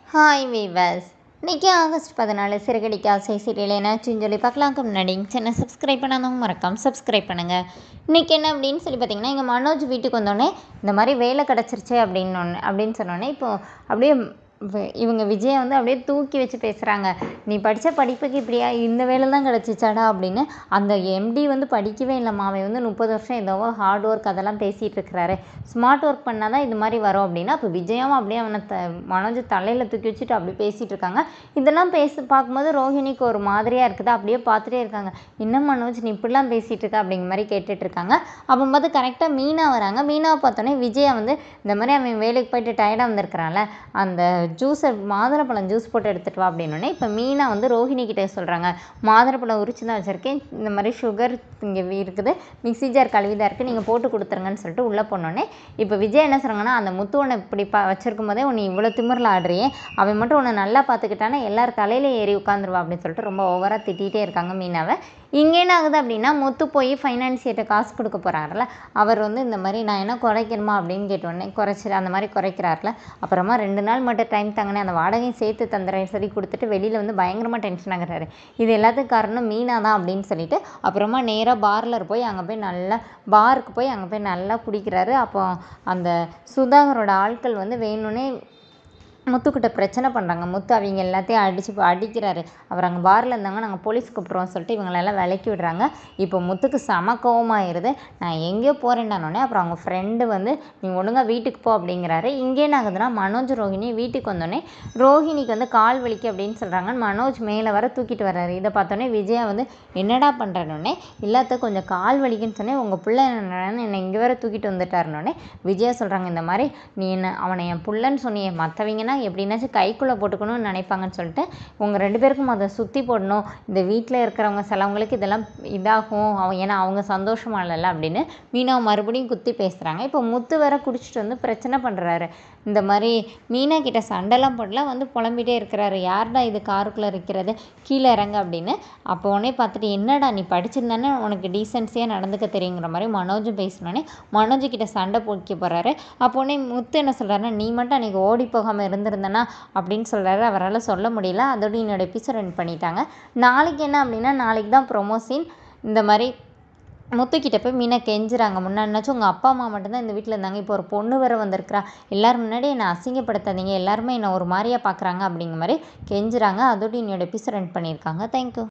hi viewers இன்றைக்கி August பதினாலு சிறுகடிக்கு ஆசை சீரியல் என்னாச்சுன்னு சொல்லி பார்க்கலாம்க்கு முன்னாடி சேனல் சப்ஸ்கிரைப் பண்ணாதவங்க மறக்காம சப்ஸ்கிரைப் பண்ணுங்கள் இன்றைக்கி என்ன அப்படின்னு சொல்லி பார்த்தீங்கன்னா எங்கள் மனோஜ் வீட்டுக்கு வந்தோடனே இந்த மாதிரி வேலை கிடச்சிருச்சு அப்படின்னு ஒன்று அப்படின்னு சொன்னோடனே இப்போது அப்படியே வி- இவங்க விஜயை வந்து அப்படியே தூக்கி வச்சு பேசுகிறாங்க நீ படித்த படிப்புக்கு இப்படியா இந்த வேலை தான் கிடச்சிச்சாடா அப்படின்னு அந்த எம்டி வந்து படிக்கவே இல்லைம்மா அவன் வந்து முப்பது வருஷம் ஏதோ ஹார்ட் ஒர்க் அதெல்லாம் பேசிகிட்டு இருக்கிறாரு ஸ்மார்ட் ஒர்க் பண்ணால் தான் இது மாதிரி வரும் அப்படின்னா அப்போ விஜயும் அப்படியே அவனை த மனோஜ் தலையில் தூக்கி வச்சுட்டு அப்படி பேசிகிட்டு இருக்காங்க இதெல்லாம் பேச பார்க்கும்போது ரோஹிணிக்கு ஒரு மாதிரியாக இருக்குது அப்படியே பார்த்துட்டே இருக்காங்க என்ன மனோஜ் நீ இப்படிலாம் பேசிகிட்டு இருக்க அப்படிங்கிற மாதிரி கேட்டுட்டு இருக்காங்க அப்போ பார்த்து கரெக்டாக மீனா வராங்க மீனாவை பார்த்தோன்னே விஜயா வந்து இந்த மாதிரி அவன் வேலைக்கு போயிட்டு டயர்டாக வந்திருக்கிறான்ல அந்த ஜூஸை மாதுளப்பழம் ஜூஸ் போட்டு எடுத்துகிட்டு வா அப்படின்னோடனே இப்போ மீனா வந்து ரோஹிணி கிட்டே சொல்கிறாங்க மாதுளப்பழம் உரிச்சு தான் வச்சுருக்கேன் இந்த மாதிரி சுகர் இங்கே இருக்குது மிக்ஸி ஜார் கழுவிதான் இருக்குது நீங்கள் போட்டு கொடுத்துருங்கன்னு சொல்லிட்டு உள்ளே போனோடனே இப்போ விஜய் என்ன சொல்கிறாங்கன்னா அந்த முத்துவனை இப்படி பா வச்சிருக்கும் போதே உன்னை இவ்வளோ திமிரில் ஆடுறியே அவன் மட்டும் உன்னை நல்லா பார்த்துக்கிட்டானா எல்லார் தலையில ஏறி உட்காந்துருவா அப்படின்னு சொல்லிட்டு ரொம்ப ஓவராக திட்டிகிட்டே இருக்காங்க மீனாவை இங்கே என்ன ஆகுது அப்படின்னா முத்து போய் ஃபைனான்சியர்கிட்ட காசு கொடுக்க போகிறாருல அவர் வந்து இந்த மாதிரி நான் என்ன குறைக்கணுமா அப்படின்னு கேட்டோடனே குறைச்சி அந்த மாதிரி குறைக்கிறாருல அப்புறமா ரெண்டு நாள் மட்டும் டைம் தாங்கனே அந்த வாடகையும் சேர்த்து தந்துடுறேன் சொல்லி கொடுத்துட்டு வெளியில் வந்து பயங்கரமாக டென்ஷன் ஆகுறாரு இது எல்லாத்துக்கும் காரணம் மீனா தான் அப்படின்னு சொல்லிட்டு அப்புறமா நேராக பார்லர் போய் அங்கே போய் நல்லா பாருக்கு போய் அங்கே போய் நல்லா குடிக்கிறாரு அப்போ அந்த சுதாகரோட ஆட்கள் வந்து வேணும்னே முத்துக்கிட்ட பிரச்சனை பண்ணுறாங்க முத்து அவங்க எல்லாத்தையும் அடிச்சு அடிக்கிறாரு அவர் அங்கே பாரில் இருந்தாங்க நாங்கள் போலீஸ் கூப்பிட்றோம் சொல்லிட்டு இவங்களெல்லாம் விலக்கி விடுறாங்க இப்போ முத்துக்கு செம கோவமாயிருது நான் எங்கேயோ போகிறேன்டானோடனே அப்புறம் அவங்க ஃப்ரெண்டு வந்து நீ ஒழுங்கா வீட்டுக்கு போ அப்படிங்கிறாரு இங்கே என்ன ஆகுதுன்னா மனோஜ் ரோஹிணி வீட்டுக்கு வந்தோடனே ரோஹிணிக்கு வந்து கால் வலிக்கு அப்படின்னு சொல்கிறாங்க மனோஜ் மேலே வர தூக்கிட்டு வர்றாரு இதை பார்த்தோன்னே விஜயா வந்து என்னடா பண்ணுறனோடனே இல்லாத கொஞ்சம் கால் வலிக்குன்னு சொன்னேன் உங்கள் பிள்ளை என்னன்னு என்னை இங்கே வர தூக்கிட்டு வந்துட்டாருனோடனே விஜயா சொல்கிறாங்க இந்த மாதிரி நீ என்ன அவனை என் புள்ளன்னு சொன்னியே மற்றவங்கன்னா எப்படின்னாச்சும் கைக்குள்ளே போட்டுக்கணும்னு நினைப்பாங்கன்னு சொல்லிட்டு உங்கள் ரெண்டு பேருக்கும் அதை சுற்றி போடணும் இந்த வீட்டில் இருக்கிறவங்க சிலவங்களுக்கு இதெல்லாம் இதாகும் அவன் ஏன்னா அவங்க சந்தோஷமா இல்லைல்ல அப்படின்னு மீனாவை மறுபடியும் குத்தி பேசுகிறாங்க இப்போ முத்து வேற குடிச்சிட்டு வந்து பிரச்சனை பண்ணுறாரு இந்த மாதிரி மீனா கிட்ட சண்டைலாம் போடல வந்து புலம்பிட்டே இருக்கிறாரு யார்டா இது காருக்குள்ளே இருக்கிறது கீழே இறங்க அப்படின்னு அப்போ உடனே பார்த்துட்டு என்னடா நீ படிச்சிருந்தானே உனக்கு டீசென்சியாக நடந்துக்க தெரியுங்கிற மாதிரி மனோஜும் பேசினோடனே மனோஜ் கிட்ட சண்டை போய்க்க போகிறாரு அப்போ உடனே முத்து என்ன சொல்கிறாருன்னா நீ மட்டும் அன்றைக்கி ஓடி போகாமல் இருந்திருந்தனா அப்படின்னு சொல்கிறாரு அவரால் சொல்ல முடியல அதோட என்னோட எபிசோட் ரன் பண்ணிட்டாங்க நாளைக்கு என்ன அப்படின்னா நாளைக்கு தான் ப்ரொமோஷன் இந்த மாதிரி முத்துக்கிட்ட போய் மீனா கெஞ்சுறாங்க முன்னாடினாச்சும் உங்கள் அப்பா அம்மா மட்டும்தான் இந்த வீட்டில் இருந்தாங்க இப்போ ஒரு பொண்ணு வேற வந்திருக்கிறா எல்லாரும் முன்னாடி என்னை அசிங்கப்படுத்தாதீங்க எல்லாருமே என்னை ஒரு மாதிரியாக பார்க்குறாங்க அப்படிங்கிற மாதிரி கெஞ்சுறாங்க அதோட என்னோட எபிசோட் ரன் பண்ணியிருக்காங்க தேங்க்யூ